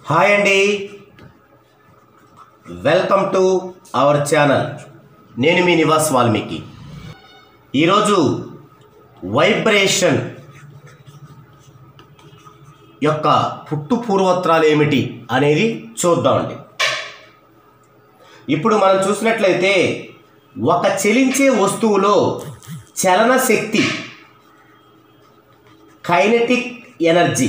hi అండి welcome to our channel నేను మీ నివాస్ వాల్మీకి ఈరోజు వైబ్రేషన్ యొక్క పుట్టు పూర్వత్రాలు ఏమిటి అనేది చూద్దామండి ఇప్పుడు మనం చూసినట్లయితే ఒక చలించే వస్తువులో చలన శక్తి కైనెటిక్ ఎనర్జీ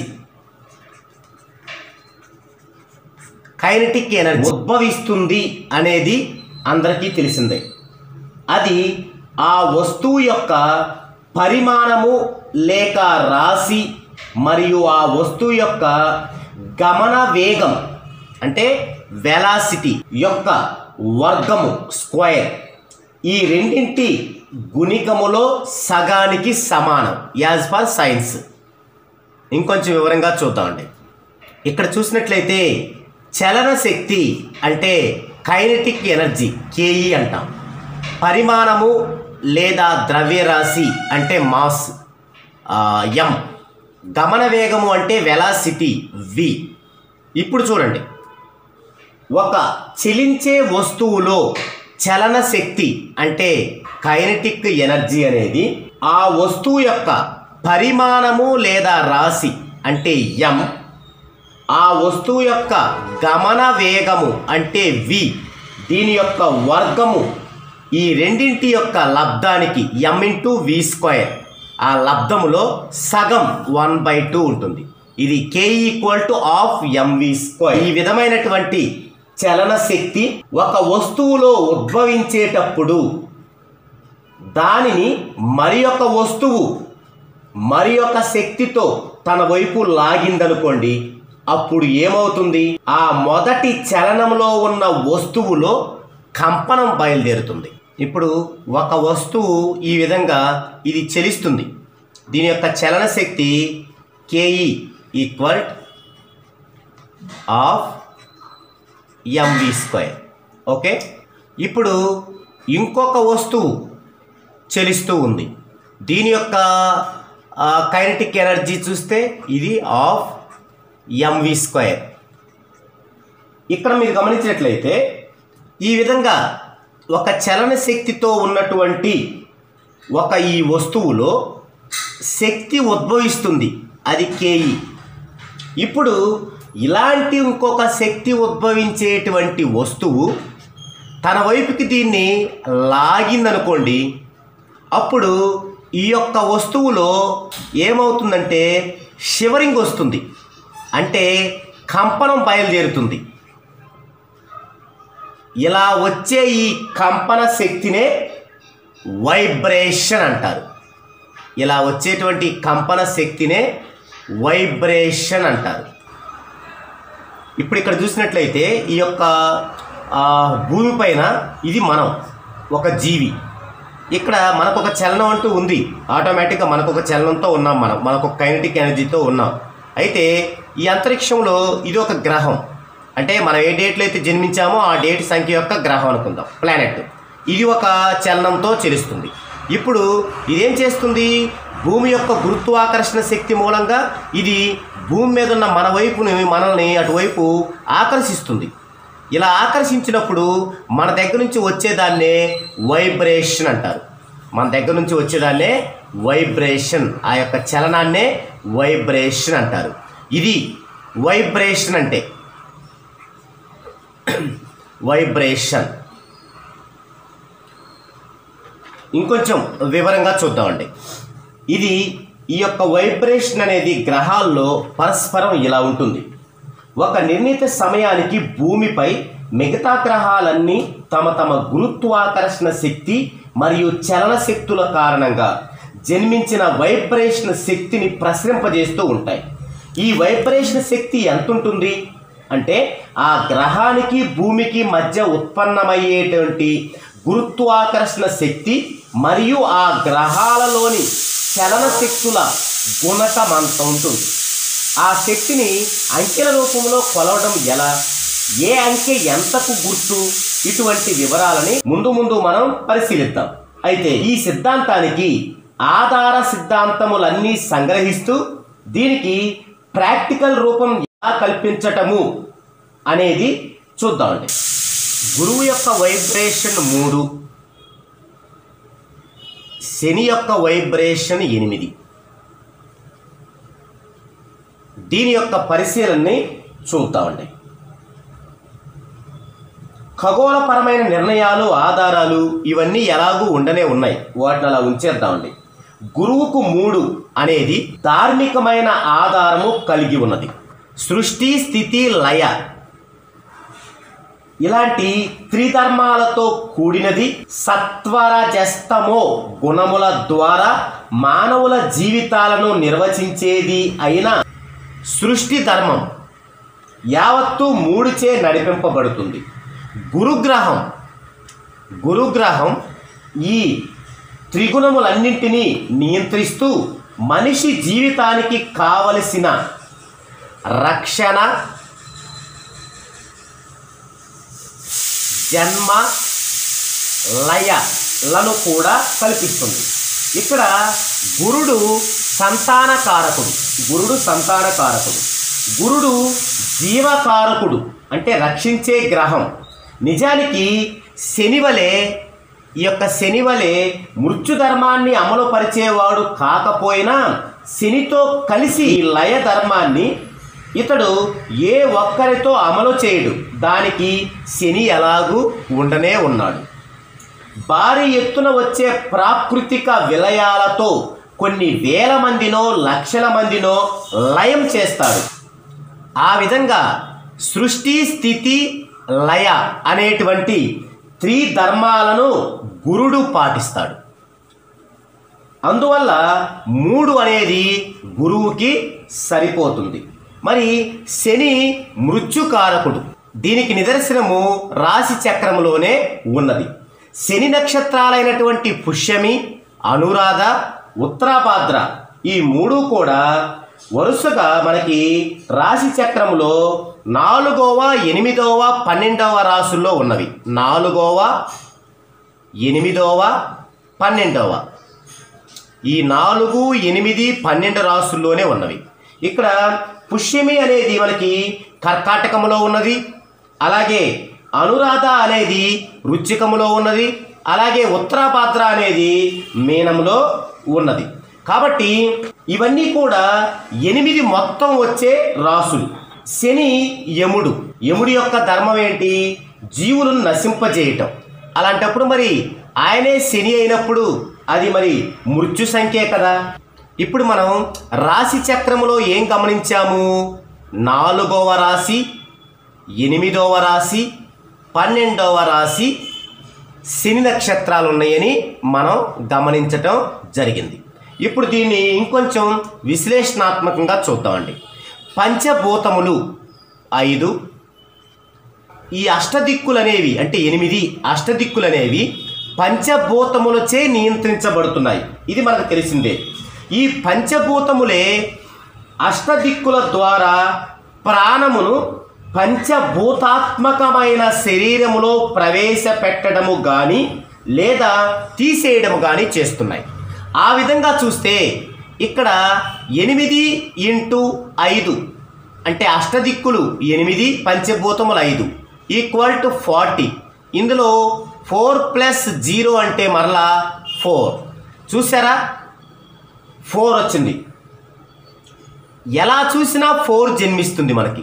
కైనటిక్ ఎనర్జీ ఉద్భవిస్తుంది అనేది అందరికీ తెలిసిందే అది ఆ వస్తువు యొక్క పరిమాణము లేక రాశి మరియు ఆ వస్తువు యొక్క గమన వేగం అంటే వెలాసిటీ యొక్క వర్గము స్క్వైర్ ఈ రెండింటి గుణికములో సగానికి సమానం యాజ్ పర్ సైన్స్ ఇంకొంచెం వివరంగా చూద్దామండి ఇక్కడ చూసినట్లయితే చలన శక్తి అంటే కైనటిక్ ఎనర్జీ కేఈ అంటాం పరిమాణము లేదా ద్రవ్యరాశి అంటే మాస్ ఎం గమన వేగము అంటే వెలాసిటీ వి ఇప్పుడు చూడండి ఒక చలించే వస్తువులో చలన శక్తి అంటే కైనటిక్ ఎనర్జీ అనేది ఆ వస్తువు యొక్క పరిమాణము లేదా రాశి అంటే ఎం ఆ వస్తువు యొక్క గమన వేగము అంటే వి దీని యొక్క వర్గము ఈ రెండింటి యొక్క లబ్ధానికి ఎం ఇంటూ వి స్క్వైర్ ఆ లబ్ధములో సగం వన్ బై టూ ఉంటుంది ఇది K equal to half m v square ఈ విధమైనటువంటి చలన శక్తి ఒక వస్తువులో ఉద్భవించేటప్పుడు దానిని మరి ఒక వస్తువు మరి ఒక శక్తితో తన వైపు లాగిందనుకోండి అప్పుడు ఏమవుతుంది ఆ మొదటి చలనంలో ఉన్న వస్తువులో కంపనం బయలుదేరుతుంది ఇప్పుడు ఒక వస్తువు ఈ విధంగా ఇది చలిస్తుంది దీని యొక్క చలన శక్తి KE equal half m v square okay ఇప్పుడు ఇంకొక వస్తువు చలిస్తూ ఉంది దీని యొక్క కైనటిక్ ఎనర్జీ చూస్తే ఇది ఆఫ్ ఎంవి స్క్వేర్ ఇక్కడ మీరు గమనించినట్లయితే ఈ విధంగా ఒక చలన శక్తితో ఉన్నటువంటి ఒక ఈ వస్తువులో శక్తి ఉద్భవిస్తుంది అది కేఈ ఇప్పుడు ఇలాంటి ఇంకొక శక్తి ఉద్భవించేటువంటి వస్తువు తన వైపుకి దీన్ని లాగిందనుకోండి అప్పుడు ఈ యొక్క వస్తువులో ఏమవుతుందంటే షివరింగ్ వస్తుంది అంటే కంపనం బయలుదేరుతుంది ఇలా వచ్చే ఈ కంపన శక్తినే వైబ్రేషన్ అంటారు ఇలా వచ్చేటువంటి కంపన శక్తినే వైబ్రేషన్ అంటారు ఇప్పుడు ఇక్కడ చూసినట్లయితే ఈ యొక్క ఆ, భూమిపైన ఇది మనం ఒక జీవి ఇక్కడ మనకు ఒక చలనం అంటూ ఉంది ఆటోమేటిక్గా మనకు ఒక చలనంతో ఉన్నాం మనం మనకు ఒక కైనటిక్ ఎనర్జీతో ఉన్నాం అయితే ఈ అంతరిక్షంలో ఇది ఒక గ్రహం అంటే మనం ఏ డేట్లో అయితే జన్మించామో ఆ డేట్ సంఖ్య యొక్క గ్రహం అనుకుందాం ప్లానెట్ ఇది ఒక చలనంతో చెలుస్తుంది ఇప్పుడు ఇదేం చేస్తుంది భూమి యొక్క గురుత్వాకర్షణ శక్తి మూలంగా ఇది భూమి మీద ఉన్న మన వైపుని మనల్ని అటువైపు ఆకర్షిస్తుంది ఇలా ఆకర్షించినప్పుడు మన దగ్గర నుంచి వచ్చేదాన్నే వైబ్రేషన్ అంటారు మన దగ్గర నుంచి వచ్చేదాన్నే వైబ్రేషన్ ఆ యొక్క చలనాన్నే వైబ్రేషన్ అంటారు ఇది వైబ్రేషన్ అంటే వైబ్రేషన్ ఇంకొంచెం వివరంగా చూద్దామండి ఇది ఈ యొక్క వైబ్రేషన్ అనేది గ్రహాల్లో పరస్పరం ఇలా ఉంటుంది ఒక నిర్ణీత సమయానికి భూమిపై మిగతా గ్రహాలన్నీ తమ తమ గురుత్వాకర్షణ శక్తి మరియు చలన శక్తుల కారణంగా జన్మించిన వైబ్రేషన్ శక్తిని ప్రసరింపజేస్తూ ఉంటాయి ఈ వైబ్రేషన్ శక్తి ఎంత ఉంటుంది అంటే ఆ గ్రహానికి భూమికి మధ్య ఉత్పన్నమయ్యేటువంటి గురుత్వాకర్షణ శక్తి మరియు ఆ గ్రహాలలోని చలన శక్తుల గుణకం అంత ఉంటుంది ఆ శక్తిని అంకెల రూపంలో కొలవడం ఎలా ఏ అంకె ఎంతకు గుర్తు ఇటువంటి వివరాలని ముందు ముందు మనం పరిశీలిద్దాం అయితే ఈ సిద్ధాంతానికి ఆధార సిద్ధాంతములన్నీ సంగ్రహిస్తూ దీనికి ప్రాక్టికల్ రూపం కల్పించటము అనేది చూద్దామండి గురువు యొక్క వైబ్రేషన్ మూడు శని యొక్క వైబ్రేషన్ ఎనిమిది దీని యొక్క పరిశీలనని చూద్దామండి ఖగోళపరమైన నిర్ణయాలు ఆధారాలు ఇవన్నీ ఎలాగూ ఉండనే ఉన్నాయి వాటిని అలా ఉంచేద్దామండి గురువుకు మూడు అనేది ధార్మికమైన ఆధారము కలిగి ఉన్నది సృష్టి స్థితి లయ ఇలాంటి త్రిధర్మాలతో కూడినది సత్వరజస్తమో గుణముల ద్వారా మానవుల జీవితాలను నిర్వచించేది అయిన సృష్టి ధర్మం యావత్తు మూడుచే నడిపింపబడుతుంది గురుగ్రహం గురుగ్రహం ఈ త్రిగుణములన్నింటినీ నియంత్రిస్తూ మనిషి జీవితానికి కావలసిన రక్షణ జన్మ లయలను కూడా కల్పిస్తుంది ఇక్కడ గురుడు సంతానకారకుడు గురుడు సంతానకారకుడు గురుడు జీవకారకుడు అంటే రక్షించే గ్రహం నిజానికి శనివలే ఈ యొక్క శనివలే మృత్యుధర్మాన్ని అమలు పరిచేవాడు కాకపోయినా శనితో కలిసి ఈ లయ ధర్మాన్ని ఇతడు ఏ ఒక్కరితో అమలు చేయడు దానికి శని ఎలాగూ ఉండనే ఉన్నాడు భారీ ఎత్తున వచ్చే ప్రాకృతిక విలయాలతో కొన్ని వేల మందినో లక్షల మందినో లయం చేస్తాడు ఆ విధంగా సృష్టి స్థితి లయ అనేటువంటి త్రిధర్మాలను గురుడు పాటిస్తాడు అందువల్ల మూడు అనేది గురువుకి సరిపోతుంది మరి శని మృత్యుకారకుడు దీనికి నిదర్శనము రాశి చక్రంలోనే ఉన్నది శని నక్షత్రాలైనటువంటి పుష్యమి అనురాధ ఉత్తరాభాద్ర ఈ మూడు కూడా వరుసగా మనకి రాశి చక్రంలో నాలుగవ ఎనిమిదవ పన్నెండవ రాసుల్లో ఉన్నవి నాలుగవ ఎనిమిదవ పన్నెండవ ఈ నాలుగు ఎనిమిది పన్నెండు రాసుల్లోనే ఉన్నవి ఇక్కడ పుష్యమి అనేది మనకి కర్కాటకములో ఉన్నది అలాగే అనురాధ అనేది రుచికములో ఉన్నది అలాగే ఉత్తరాభాద్ర అనేది మీనంలో ఉన్నది కాబట్టి ఇవన్నీ కూడా ఎనిమిది మొత్తం వచ్చే రాసులు శని యముడు యముడి యొక్క ధర్మం ఏంటి జీవులను నశింపజేయటం అలాంటప్పుడు మరి ఆయనే శని అయినప్పుడు అది మరి మృత్యు సంఖ్యే కదా ఇప్పుడు మనం రాశి చక్రములో ఏం గమనించాము నాలుగవ రాశి ఎనిమిదవ రాశి పన్నెండవ రాశి శని నక్షత్రాలు ఉన్నాయని మనం గమనించటం జరిగింది ఇప్పుడు దీన్ని ఇంకొంచెం విశ్లేషణాత్మకంగా చూద్దామండి పంచభూతములు ఐదు ఈ అష్టదిక్కులు అనేవి అంటే ఎనిమిది అష్టదిక్కులు అనేవి పంచభూతములచే నియంత్రించబడుతున్నాయి ఇది మనకు తెలిసిందే ఈ పంచభూతములే అష్టదిక్కుల ద్వారా ప్రాణమును పంచభూతాత్మకమైన శరీరములో ప్రవేశపెట్టడము కానీ లేదా తీసేయడము కానీ చేస్తున్నాయి ఆ విధంగా చూస్తే ఇక్కడ ఎనిమిది ఇంటూ ఐదు అంటే అష్టదిక్కులు ఎనిమిది పంచభూతములు ఐదు ఈక్వల్ టు ఫార్టీ ఇందులో ఫోర్ ప్లస్ జీరో అంటే మరలా ఫోర్ చూసారా ఫోర్ వచ్చింది ఎలా చూసినా ఫోర్ జన్మిస్తుంది మనకి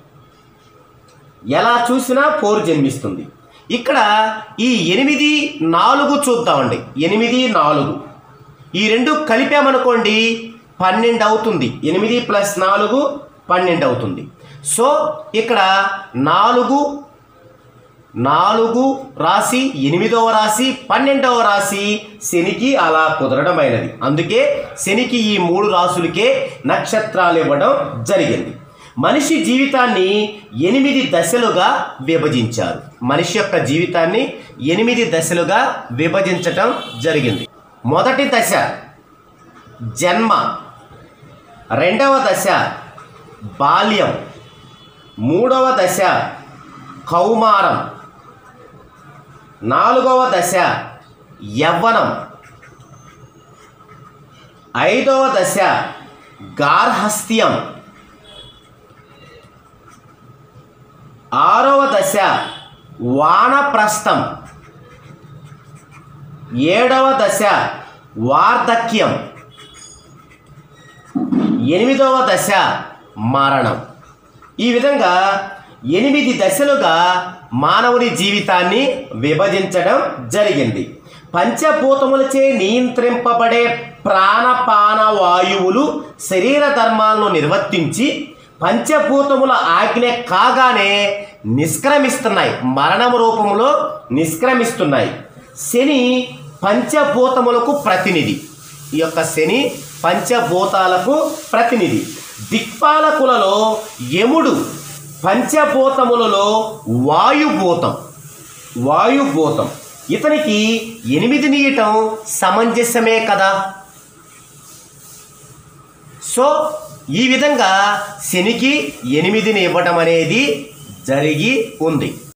ఎలా చూసినా ఫోర్ జన్మిస్తుంది ఇక్కడ ఈ ఎనిమిది నాలుగు చూద్దామండి ఎనిమిది నాలుగు ఈ రెండు కలిపామనుకోండి పన్నెండు అవుతుంది ఎనిమిది ప్లస్ నాలుగు పన్నెండు అవుతుంది సో ఇక్కడ నాలుగు నాలుగు రాశి ఎనిమిదవ రాశి పన్నెండవ రాశి శనికి అలా కుదరడమైనది అందుకే శనికి ఈ మూడు రాసులకే నక్షత్రాలు ఇవ్వడం జరిగింది మనిషి జీవితాన్ని ఎనిమిది దశలుగా విభజించారు మనిషి యొక్క జీవితాన్ని ఎనిమిది దశలుగా విభజించటం జరిగింది మొదటి దశ జన్మ రెండవ దశ బాల్యం మూడవ దశ కౌమారం నాలుగవ దశ యవ్వనం ఐదవ దశ గార్హస్థ్యం ఆరవ దశ వానప్రస్థం ఏడవ దశ వార్ధక్యం ఎనిమిదవ దశ మరణం ఈ విధంగా ఎనిమిది దశలుగా మానవుని జీవితాన్ని విభజించడం జరిగింది పంచభూతములచే నియంత్రింపబడే ప్రాణపాన వాయువులు శరీర ధర్మాలను నిర్వర్తించి పంచభూతముల ఆజ్ఞ కాగానే నిష్క్రమిస్తున్నాయి మరణం రూపంలో నిష్క్రమిస్తున్నాయి శని పంచభూతములకు ప్రతినిధి ఈ యొక్క శని పంచభూతాలకు ప్రతినిధి దిక్పాలకులలో యముడు పంచభూతములలో వాయుభూతం వాయుభూతం ఇతనికి ఎనిమిది నీయటం సమంజసమే కదా సో ఈ విధంగా శనికి ఎనిమిదిని ఇవ్వటం అనేది జరిగి ఉంది